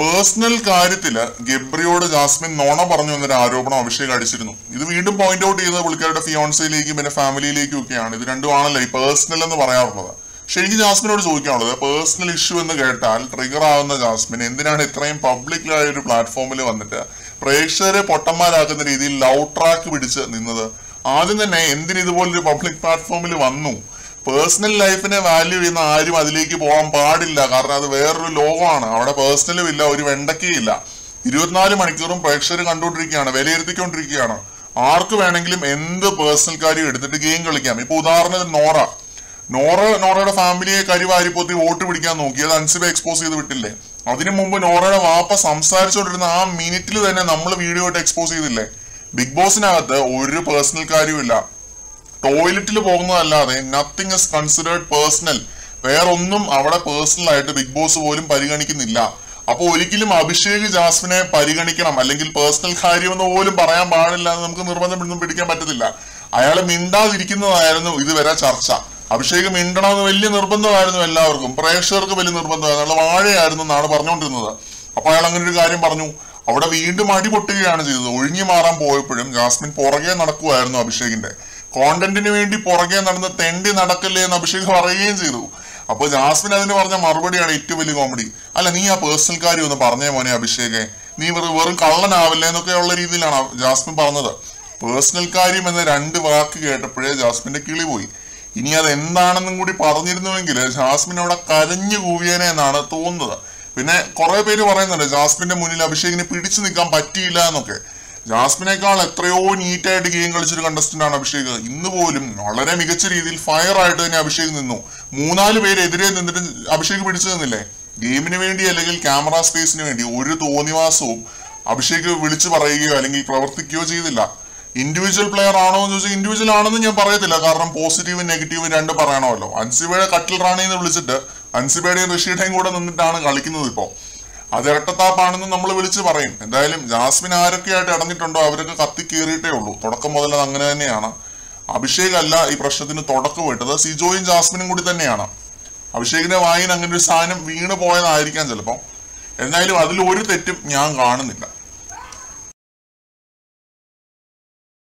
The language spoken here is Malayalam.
പേഴ്സണൽ കാര്യത്തില് ഗബ്രിയോട് ജാസ്മിൻ നോണ പറഞ്ഞു എന്നൊരു ആരോപണം അഭിഷേക് അടിച്ചിരുന്നു ഇത് വീണ്ടും പോയിന്റ് ഔട്ട് ചെയ്തത് പുള്ളിക്കാരുടെ ഫിയോൺസയിലേക്കും പിന്നെ ഫാമിലിയിലേക്കും ഒക്കെയാണ് ഇത് രണ്ടുമാണല്ലോ ഈ പേഴ്സണൽ എന്ന് പറയാറുള്ളത് പക്ഷെ എനിക്ക് ജാസ്മിനോട് ചോദിക്കാനുള്ളത് പേഴ്സണൽ ഇഷ്യൂ എന്ന് കേട്ടാൽ ട്രിഗർ ആവുന്ന ജാസ്മിൻ എന്തിനാണ് ഇത്രയും പബ്ലിക്കായ ഒരു പ്ലാറ്റ്ഫോമിൽ വന്നിട്ട് പ്രേക്ഷകരെ പൊട്ടന്മാരാക്കുന്ന രീതിയിൽ ലവ് ട്രാക്ക് പിടിച്ച് നിന്നത് ആദ്യം തന്നെ എന്തിന് ഇതുപോലൊരു പബ്ലിക് പ്ലാറ്റ്ഫോമിൽ വന്നു പേഴ്സണൽ ലൈഫിനെ വാല്യൂ ചെയ്യുന്ന ആരും അതിലേക്ക് പോകാൻ പാടില്ല കാരണം അത് വേറൊരു ലോകമാണ് അവിടെ പേഴ്സണലും ഇല്ല ഒരു വെണ്ടക്കയും ഇല്ല ഇരുപത്തിനാല് മണിക്കൂറും പ്രേക്ഷകർ കണ്ടുകൊണ്ടിരിക്കുകയാണ് വിലയിരുത്തിക്കൊണ്ടിരിക്കുകയാണ് ആർക്ക് വേണമെങ്കിലും എന്ത് പേഴ്സണൽ കാര്യം എടുത്തിട്ട് ഗെയിം കളിക്കാം ഇപ്പൊ ഉദാഹരണത്തിന് നോറ നോറ നോറയുടെ ഫാമിലിയെ കരിവാരിപ്പൊത്തി വോട്ട് പിടിക്കാൻ നോക്കി അത് അൻസിബെ എക്സ്പോസ് ചെയ്ത് വിട്ടില്ലേ അതിനു മുമ്പ് നോറയുടെ വാപ്പ സംസാരിച്ചുകൊണ്ടിരുന്ന ആ മിനിറ്റിൽ തന്നെ നമ്മൾ വീഡിയോ ആയിട്ട് എക്സ്പോസ് ചെയ്തില്ലേ ബിഗ് ബോസിനകത്ത് ഒരു പേഴ്സണൽ കാര്യമില്ല ടോയ്ലറ്റിൽ പോകുന്നതല്ലാതെ നത്തിങ് ഇസ് കൺസിഡേർഡ് പേഴ്സണൽ വേറൊന്നും അവിടെ പേഴ്സണൽ ആയിട്ട് ബിഗ് ബോസ് പോലും പരിഗണിക്കുന്നില്ല അപ്പൊ ഒരിക്കലും അഭിഷേക് ജാസ്മിനെ പരിഗണിക്കണം അല്ലെങ്കിൽ പേഴ്സണൽ കാര്യമെന്ന് പോലും പറയാൻ പാടില്ല എന്ന് നമുക്ക് നിർബന്ധം ഒന്നും പിടിക്കാൻ പറ്റത്തില്ല അയാൾ മിണ്ടാതിരിക്കുന്നതായിരുന്നു ഇതുവരെ ചർച്ച അഭിഷേക് മിണ്ടണമെന്ന് വലിയ നിർബന്ധമായിരുന്നു എല്ലാവർക്കും പ്രേക്ഷകർക്ക് വലിയ നിർബന്ധമായിരുന്നു അയാൾ വാഴയായിരുന്നു എന്നാണ് പറഞ്ഞുകൊണ്ടിരുന്നത് അപ്പൊ അയാൾ അങ്ങനെ ഒരു കാര്യം പറഞ്ഞു അവിടെ വീണ്ടും അടി പൊട്ടുകയാണ് ചെയ്തത് ഒഴിഞ്ഞു മാറാൻ പോയപ്പോഴും ജാസ്മിൻ പുറകെ നടക്കുമായിരുന്നു അഭിഷേകിന്റെ കോണ്ടന്റിന് വേണ്ടി പുറകെ നടന്ന് തെണ്ടി നടക്കല്ലേ എന്ന് അഭിഷേക് പറയുകയും ചെയ്തു അപ്പൊ ജാസ്മിൻ അതിന് പറഞ്ഞ മറുപടിയാണ് ഏറ്റവും വലിയ കോമഡി അല്ല നീ ആ പേഴ്സണൽ കാര്യം ഒന്ന് പറഞ്ഞേ മോനെ അഭിഷേകെ നീ വെറും വെറും കള്ളനാവില്ലേ എന്നൊക്കെ ഉള്ള രീതിയിലാണ് ജാസ്മിൻ പറഞ്ഞത് പേഴ്സണൽ കാര്യം എന്ന രണ്ട് വാക്ക് കേട്ടപ്പോഴേ ജാസ്മിന്റെ കിളി പോയി ഇനി അത് എന്താണെന്നും കൂടി പറഞ്ഞിരുന്നുവെങ്കിൽ ജാസ്മിൻ അവിടെ കരഞ്ഞു കൂവിയേനെ എന്നാണ് തോന്നുന്നത് പിന്നെ കുറെ പേര് പറയുന്നുണ്ട് ജാസ്മിന്റെ മുന്നിൽ അഭിഷേകിന് പിടിച്ചു നിൽക്കാൻ പറ്റിയില്ല എന്നൊക്കെ ജാസ്മിനേക്കാൾ എത്രയോ നീറ്റായിട്ട് ഗെയിം കളിച്ചൊരു കണ്ടസ്റ്റന്റ് ആണ് അഭിഷേക് ഇന്ന് പോലും വളരെ മികച്ച രീതിയിൽ ഫയർ ആയിട്ട് തന്നെ അഭിഷേക് നിന്നു മൂന്നാല് പേര് എതിരെ നിന്നിട്ട് അഭിഷേക് പിടിച്ചു നിന്നില്ലേ ഗെയിമിന് വേണ്ടി അല്ലെങ്കിൽ ക്യാമറ സ്പേസിന് വേണ്ടി ഒരു തോന്നിവാസവും അഭിഷേക് വിളിച്ചു പറയുകയോ അല്ലെങ്കിൽ പ്രവർത്തിക്കുകയോ ചെയ്തില്ല ഇൻഡിവിജ്വൽ പ്ലെയർ ആണോ എന്ന് ചോദിച്ചാൽ ഇൻഡിവിജ്വൽ ആണെന്ന് ഞാൻ പറയത്തില്ല കാരണം പോസിറ്റീവും നെഗറ്റീവും രണ്ട് പറയണമല്ലോ അൻസിബയുടെ കട്ടിൽ റാണി എന്ന് വിളിച്ചിട്ട് അൻസിബയുടെയും ഋഷിയുടെയും കൂടെ നിന്നിട്ടാണ് കളിക്കുന്നത് ഇപ്പോൾ അത് ഇരട്ടത്താപ്പാണെന്ന് നമ്മൾ വിളിച്ച് പറയും എന്തായാലും ജാസ്മിൻ ആരൊക്കെയായിട്ട് ഇടഞ്ഞിട്ടുണ്ടോ അവരൊക്കെ കത്തി കീറിയിട്ടേ ഉള്ളൂ തുടക്കം മുതൽ അത് അങ്ങനെ തന്നെയാണ് അഭിഷേക് അല്ല ഈ പ്രശ്നത്തിന് തുടക്കം വിട്ടത് സിജോയും ജാസ്മിനും കൂടി തന്നെയാണ് അഭിഷേകിന്റെ വായിന് അങ്ങനെ ഒരു സാധനം വീണ് പോയതായിരിക്കാം ചിലപ്പോൾ എന്നാലും അതിൽ ഒരു തെറ്റും ഞാൻ കാണുന്നില്ല